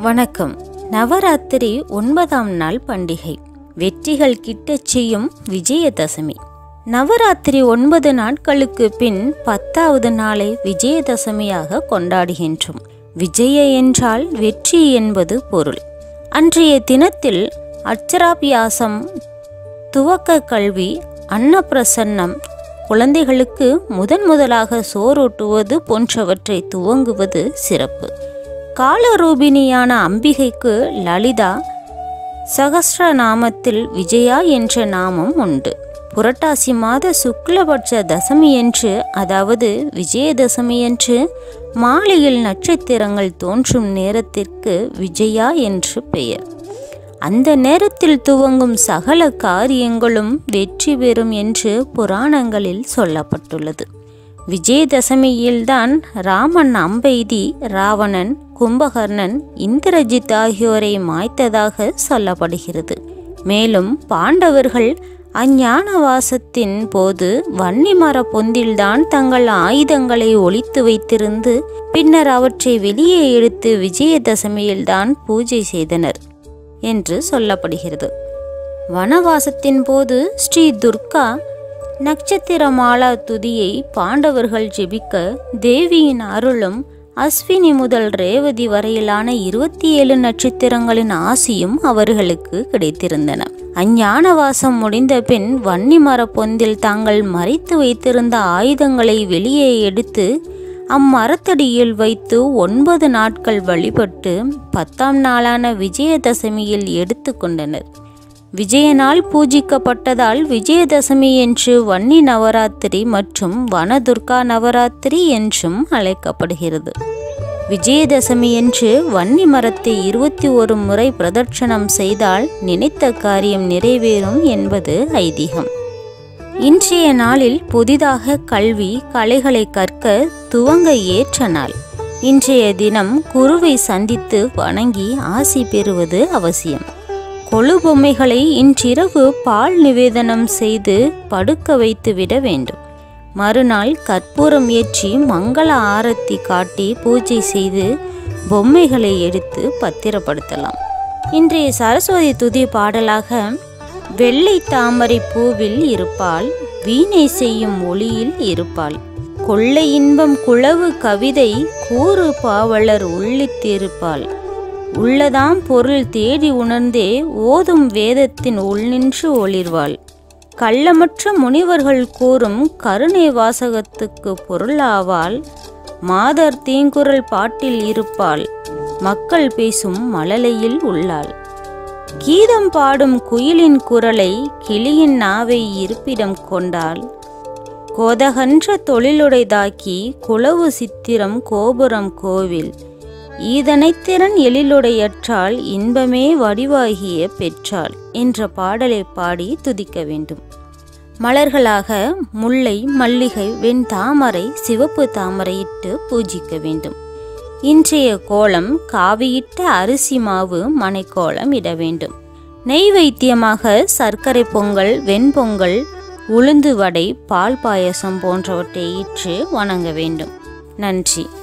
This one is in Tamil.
வணக்கம் நவராத்திரி ஒன்பதாம் நாள் பண்டிகை வெற்றிகள் கிட்டச் செய்யும் விஜயதசமி நவராத்திரி ஒன்பது நாட்களுக்கு பின் பத்தாவது நாளை விஜயதசமியாக கொண்டாடுகின்றோம் விஜய என்றால் வெற்றி என்பது பொருள் அன்றைய தினத்தில் அட்சராபியாசம் துவக்க கல்வி அன்னப்பிரசன்னம் குழந்தைகளுக்கு முதன் முதலாக சோறூட்டுவது போன்றவற்றை துவங்குவது சிறப்பு காலரூபிணியான அம்பிகைக்கு லலிதா சகஸ்ரநாமத்தில் விஜயா என்ற நாமம் உண்டு புரட்டாசி மாத சுக்லபட்ச தசமியன்று அதாவது விஜயதசமியன்று மாலையில் நட்சத்திரங்கள் தோன்றும் நேரத்திற்கு விஜயா என்று பெயர் அந்த நேரத்தில் துவங்கும் சகல காரியங்களும் வெற்றி பெறும் என்று புராணங்களில் சொல்லப்பட்டுள்ளது விஜயதசமியில்தான் ராமன் அம்பெய்தி ராவணன் கும்பகர்ணன் இந்திரஜித் ஆகியோரை மாய்த்ததாக சொல்லப்படுகிறது மேலும் பாண்டவர்கள் அஞ்ஞானவாசத்தின் போது வன்னிமர பொந்தில்தான் தங்கள் ஆயுதங்களை ஒளித்து வைத்திருந்து பின்னர் அவற்றை வெளியே எடுத்து விஜயதசமியில்தான் பூஜை செய்தனர் என்று சொல்லப்படுகிறது வனவாசத்தின் போது ஸ்ரீ துர்கா நட்சத்திரமாலா துதியை பாண்டவர்கள் ஜெபிக்க தேவியின் அருளும் அஸ்வினி முதல் ரேவதி வரையிலான இருபத்தி ஏழு நட்சத்திரங்களின் ஆசியும் அவர்களுக்கு கிடைத்திருந்தன அஞ்ஞானவாசம் முடிந்த பின் வன்னிமர பொந்தில் தாங்கள் மறைத்து வைத்திருந்த ஆயுதங்களை வெளியே எடுத்து அம்மரத்தடியில் வைத்து ஒன்பது நாட்கள் வழிபட்டு பத்தாம் நாளான விஜயதசமியில் எடுத்து கொண்டனர் விஜயனால் பூஜிக்கப்பட்டதால் விஜயதசமி என்று வன்னி நவராத்திரி மற்றும் வனதுர்கா நவராத்திரி என்றும் அழைக்கப்படுகிறது விஜயதசமி என்று வன்னி மரத்தை இருபத்தி ஒரு முறை பிரதட்சணம் செய்தால் நினைத்த காரியம் நிறைவேறும் என்பது ஐதீகம் இன்றைய நாளில் புதிதாக கல்வி கலைகளை கற்க துவங்க ஏற்ற நாள் இன்றைய தினம் குருவை சந்தித்து வணங்கி ஆசி பெறுவது அவசியம் கொழு பொம்மைகளை இன்றிரவு பால் நிவேதனம் செய்து படுக்க வைத்து விட வேண்டும் மறுநாள் கற்பூரம் ஏற்றி மங்கள ஆரத்தி காட்டி பூஜை செய்து பொம்மைகளை எடுத்து பத்திரப்படுத்தலாம் இன்றைய சரஸ்வதி துதி பாடலாக வெள்ளை தாமரை பூவில் இருப்பாள் வீணை செய்யும் ஒளியில் இருப்பாள் கொள்ளை இன்பம் குளவு கவிதை கூறு பாவலர் உள்ளித்திருப்பாள் உள்ளதாம் பொருள் தேடி உணர்ந்தே ஓதும் வேதத்தின் உள்நின்று ஒளிர்வாள் கள்ளமற்ற முனிவர்கள் கூறும் கருணை வாசகத்துக்கு பொருளாவாள் மாதர் தீங்குரல் பாட்டில் இருப்பாள் மக்கள் பேசும் மழலையில் உள்ளாள் கீதம் பாடும் குயிலின் குரலை கிளியின் நாவை இருப்பிடம் கொண்டாள் கோதகன்ற தொழிலுடைதாக்கி குளவு சித்திரம் கோபுரம் கோவில் ஈதனைத்திறன் எழிலுடையற்றால் இன்பமே வடிவாகிய பெற்றாள் என்ற பாடலை பாடி துதிக்க வேண்டும் மலர்களாக முல்லை மல்லிகை வெண்தாமரை சிவப்பு தாமரையிட்டு பூஜிக்க வேண்டும் இன்றைய கோலம் காவியிட்ட அரிசி மாவு மனைக்கோலம் இட வேண்டும் நெய்வைத்தியமாக சர்க்கரை பொங்கல் வெண்பொங்கல் உளுந்து வடை பால் பாயசம் போன்றவற்றை இற்று வணங்க வேண்டும் நன்றி